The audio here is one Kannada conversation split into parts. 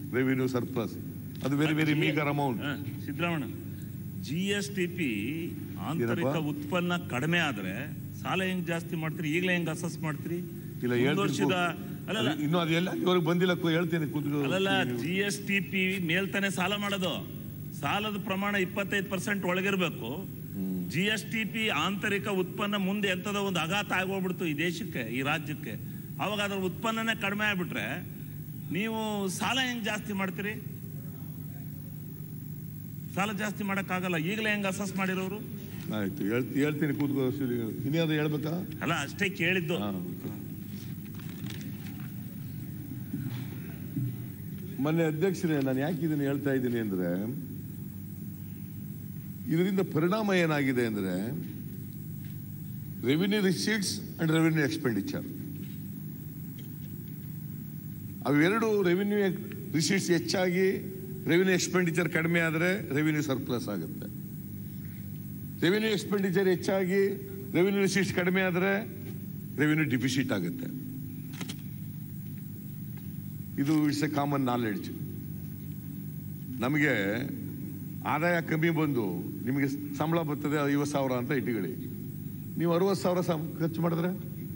ರೆವಿನ್ಯೂ ಸರ್ಪ್ಲಸ್ ಅದು ವೆರಿ ವೆರಿ ಮೀಗರ್ ಅಮೌಂಟ್ ಹ, Siddaramaiah G S T P ಆಂತರಿಕ ಏನಪ್ಪ? ಉತ್ಪನ್ನ ಕಡಿಮೆ ಆದ್ರೆ ಸಾಲ ಹೆಂಗ್ ಜಾಸ್ತಿ ಮಾಡ್ತೀರಿ ಈಗಲೇ ಹೆಂಗ್ ಅಸಸ್ ಮಾಡ್ತೀರಿ ಇಲ್ಲ ಮುಂದುವರ್ಸಿದ ಅಲ್ಲಲ್ಲ ಇನ್ನು ಅದೆಲ್ಲ ಇವ್ರಿಗೆ ಬಂದಿಲ್ಲ ಕು- ಹೇಳ್ತೀನಿ ಕೂತ್ಕೊ ಅಲ್ಲಲ್ಲ ಜಿ ಎಸ್ ಟಿ ಪಿ ಮೇಲ್ತಾನೆ ಸಾಲ ಮಾಡೋದು ಸಾಲದ ಪ್ರಮಾಣ ಇಪ್ಪತ್ತೈದು ಪರ್ಸೆಂಟ್ ಒಳಗಿರ್ಬೇಕು ಜಿ ಎಸ್ ಟಿ ಪಿ ಆಂತರಿಕ ಉತ್ಪನ್ನ ಮುಂದೆ ಎಂತದೋ ಒಂದು ಆಘಾತ ಆಗೋಗ್ಬಿಡ್ತು ಈ ದೇಶಕ್ಕೆ ಈ ರಾಜ್ಯಕ್ಕೆ ಅವಾಗ ಅದ್ರ ಉತ್ಪನ್ನನೇ ಕಡಿಮೆ ಆಗ್ಬಿಟ್ರೆ ನೀವು ಸಾಲ ಹೆಂಗ್ ಜಾಸ್ತಿ ಮಾಡ್ತೀರಿ ಸಾಲ ಜಾಸ್ತಿ ಮಾಡಕ್ಕಾಗಲ್ಲ ಈಗಲೇ ಹೆಂಗ್ ಅಸಸ್ ಮಾಡಿರೋರು ಆಯ್ತು ಹೇಳ್ತಿ ಹೇಳ್ತೀನಿ ಕೂತ್ಕೋ ಇನ್ಯಾವುದು ಹೇಳ್ಬೇಕಾ ಅಲ್ಲ ಅಷ್ಟೇ ಕೇಳಿದ್ದು ಹಾ, ಓಕೆ. ಮೊನ್ನೆ ಅಧ್ಯಕ್ಷರೇ ನಾನು ಯಾಕೆ ಇದನ್ನು ಹೇಳ್ತಾ ಇದ್ದೀನಿ ಅಂದ್ರೆ ಇದರಿಂದ ಪರಿಣಾಮ ಏನಾಗಿದೆ ಅಂದ್ರೆ revenue receipts and revenue expenditure ಅವೆರಡು ರೆವಿನ್ಯೂ ರಿಸೀಟ್ಸ್ ಹೆಚ್ಚಾಗಿ ರೆವಿನ್ಯೂ ಎಕ್ಸ್ಪೆಂಡಿಚರ್ ಕಡಿಮೆ ಆದರೆ ರೆವಿನ್ಯೂ ಸರ್ಪ್ಲಸ್ ಆಗುತ್ತೆ ರೆವಿನ್ಯೂ ಎಕ್ಸ್ಪೆಂಡಿಚರ್ ಹೆಚ್ಚಾಗಿ ರೆವಿನ್ಯೂ ರಿಸೀಟ್ಸ್ ಕಡಿಮೆ ಆದರೆ ರೆವಿನ್ಯೂ ಡಿಫಿಸಿಟ್ ಆಗುತ್ತೆ ಇದು ಇಟ್ಸ್ ಎ ಕಾಮನ್ ನಾಲೆಡ್ಜ್ ನಮಗೆ ಆದಾಯ ಕಮ್ಮಿ ಬಂದು ನಿಮಗೆ ಸಂಬಳ ಬರ್ತದೆ ಐವತ್ತು ಸಾವಿರ ಅಂತ ಇಟ್ಟುಕೊಳ್ಳಿ ನೀವು ಅರವತ್ತು ಸಾವಿರ ಸಂ- ಖರ್ಚು ಮಾಡಿದ್ರೆ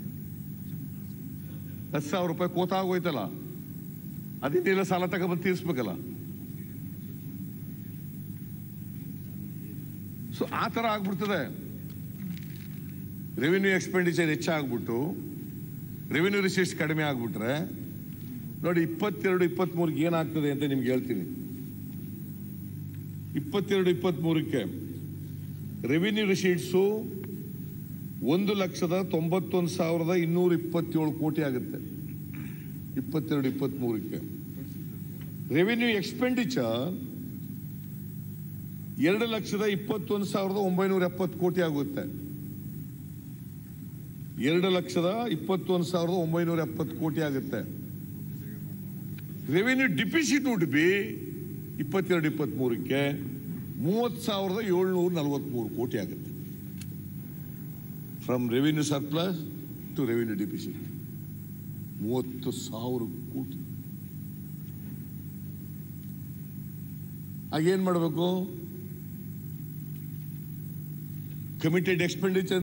ಹತ್ತು ಸಾವಿರ ರೂಪಾಯಿ ಕೋತ ಆಗೋಯ್ತಲ್ಲ ಅದನ್ನೆಲ್ಲ ಸಾಲ ತಗೊಬಂದು ತೀರಿಸ್ಬೇಕಲ್ಲ ಸೊ ಆ ಥರ ಆಗ್ಬಿಡ್ತದೆ ರೆವಿನ್ಯೂ ಎಕ್ಸ್ಪೆಂಡಿಚರ್ ಹೆಚ್ಚಾಗ್ಬಿಟ್ಟು ರೆವಿನ್ಯೂ ರಿಸೀಟ್ಸ್ ಕಡಿಮೆ ಆಗ್ಬಿಟ್ರೆ ನೋಡಿ ಇಪ್ಪತ್ತೆರಡು ಇಪ್ಪತ್ಮೂರಕ್ಕೆ ಏನಾಗ್ತದೆ ಅಂತ ನಿಮ್ಗೆ ಹೇಳ್ತೀನಿ ಇಪ್ಪತ್ತೆರಡು ಇಪ್ಪತ್ಮೂರಕ್ಕೆ ರೆವಿನ್ಯೂ ರಿಸೀಟ್ಸು ಒಂದು ಲಕ್ಷದ ತೊಂಬತ್ತೊಂದು ಸಾವಿರದ ಇನ್ನೂರ ಇಪ್ಪತ್ತೇಳು ಕೋಟಿ ಆಗುತ್ತೆ ಇಪ್ಪತ್ತೆರಡು ಇಪ್ಪತ್ಮೂರಕ್ಕೆ ರೆವಿನ್ಯೂ ಎಕ್ಸ್ಪೆಂಡಿಚರ್ ಎರಡು ಲಕ್ಷದ ಇಪ್ಪತ್ತೊಂದು ಸಾವಿರದ ಒಂಬೈನೂರ ಎಪ್ಪತ್ತು ಕೋಟಿ ಆಗುತ್ತೆ ಎರಡು ಲಕ್ಷದ ಇಪ್ಪತ್ತೊಂದು ಸಾವಿರದ ಒಂಬೈನೂರ ಎಪ್ಪತ್ತು ಕೋಟಿ ಆಗುತ್ತೆ ರೆವಿನ್ಯೂ ಡಿಪಿಸಿಟ್ ವುಡ್ ಬಿ ಇಪ್ಪತ್ತೆರಡು ಇಪ್ಪತ್ಮೂರಕ್ಕೆ ಮೂವತ್ತು ಸಾವಿರದ ಏಳ್ನೂರ ನಲವತ್ಮೂರು ಕೋಟಿ ಆಗುತ್ತೆ from revenue surplus to revenue deficit ಮೂವತ್ತು ಸಾವಿರ ಕೋಟಿ ಆಗೇನ್ ಮಾಡಬೇಕು ಕಮಿಟೆಡ್ ಎಕ್ಸ್ಪೆಂಡಿಚರ್